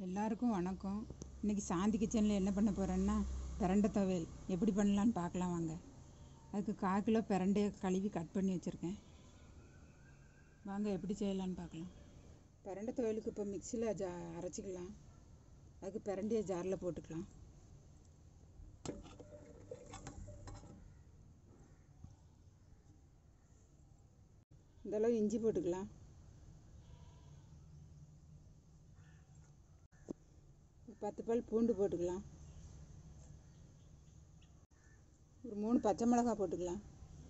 எல்லாருக்கும் வணக்கம் இன்றைக்கி சாந்தி கிச்சனில் என்ன பண்ண போகிறேன்னா பிரண்டை துவையல் எப்படி பண்ணலான்னு பார்க்கலாம் வாங்க அதுக்கு கால் கிலோ பிரண்டையை கழுவி கட் பண்ணி வச்சுருக்கேன் வாங்க எப்படி செய்யலான்னு பார்க்கலாம் பிரண்டை துவையலுக்கு இப்போ மிக்சியில் ஜா அரைச்சிக்கலாம் அதுக்கு பிரண்டையை ஜாரில் போட்டுக்கலாம் இந்த அளவு இஞ்சி போட்டுக்கலாம் பத்து பல் பூண்டு போட்டுக்கலாம் ஒரு மூணு பச்சை மிளகாய் போட்டுக்கலாம்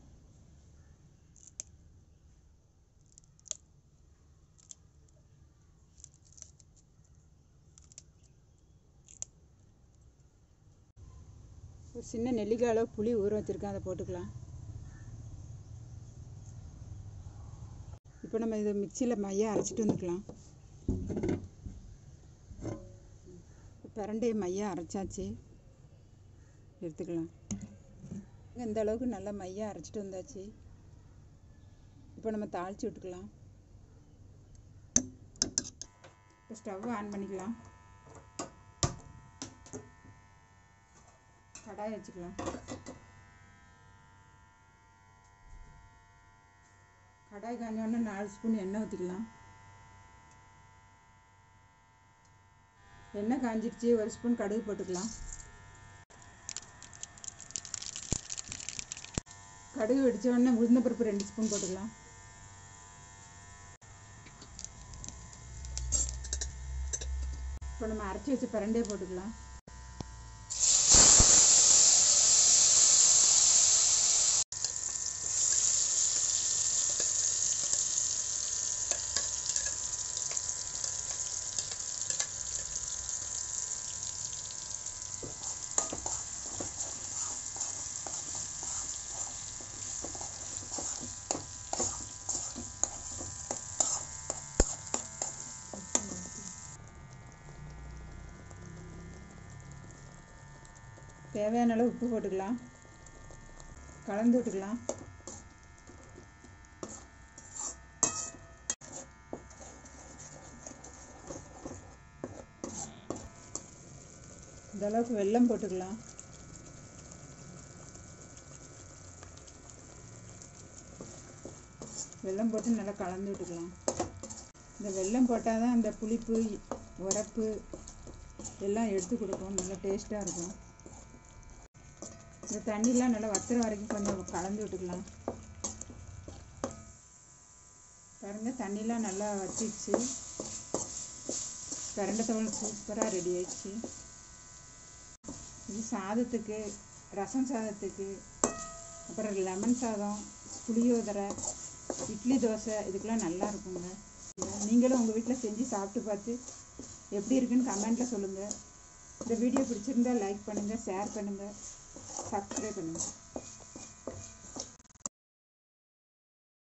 ஒரு சின்ன நெல்லிக்காய் அளவு புளி ஊற வச்சுருக்கேன் அதை போட்டுக்கலாம் இப்போ நம்ம இதை மிக்சியில் மையம் அரைச்சிட்டு வந்துக்கலாம் பிரண்டையை மையம் அரைச்சாச்சு எடுத்துக்கலாம் இந்த அளவுக்கு நல்லா மையம் அரைச்சிட்டு வந்தாச்சு இப்போ நம்ம தாளித்து விட்டுக்கலாம் இப்போ ஸ்டவ் ஆன் பண்ணிக்கலாம் கடாய் வச்சுக்கலாம் கடாய் காஞ்சோடனே நாலு ஸ்பூன் எண்ணெய் ஊற்றிக்கலாம் எண்ணெய் காஞ்சிருச்சு ஒரு ஸ்பூன் கடுகு போட்டுக்கலாம் கடுகு வெடித்த உடனே உளுந்தப்பருப்பு ரெண்டு ஸ்பூன் போட்டுக்கலாம் இப்போ நம்ம அரைச்சி வச்ச பிரண்டையை போட்டுக்கலாம் தேவையான அளவு உப்பு போட்டுக்கலாம் கலந்து விட்டுக்கலாம் இந்த அளவுக்கு வெல்லம் போட்டுக்கலாம் வெல்லம் போட்டு நல்லா கலந்து விட்டுக்கலாம் இந்த வெல்லம் போட்டால் தான் அந்த புளிப்பு உரப்பு எல்லாம் எடுத்து கொடுக்கும் நல்லா டேஸ்ட்டாக இருக்கும் இந்த தண்ணிலாம் நல்லா வத்துற வரைக்கும் கொஞ்சம் கலந்து விட்டுக்கலாம் பாருங்கள் தண்ணிலாம் நல்லா வத்திடுச்சு பிரண்டை தவள் சூப்பராக ரெடி ஆயிடுச்சு இது சாதத்துக்கு ரசம் சாதத்துக்கு அப்புறம் லெமன் சாதம் புளியோதரை இட்லி தோசை இதுக்கெலாம் நல்லா இருக்குங்க நீங்களும் உங்கள் வீட்டில் செஞ்சு சாப்பிட்டு பார்த்து எப்படி இருக்குன்னு கமெண்ட்டில் சொல்லுங்கள் இந்த வீடியோ பிடிச்சிருந்தா லைக் பண்ணுங்கள் ஷேர் பண்ணுங்கள் சப்ஸ்கிரைப் பண்ணுங்கள்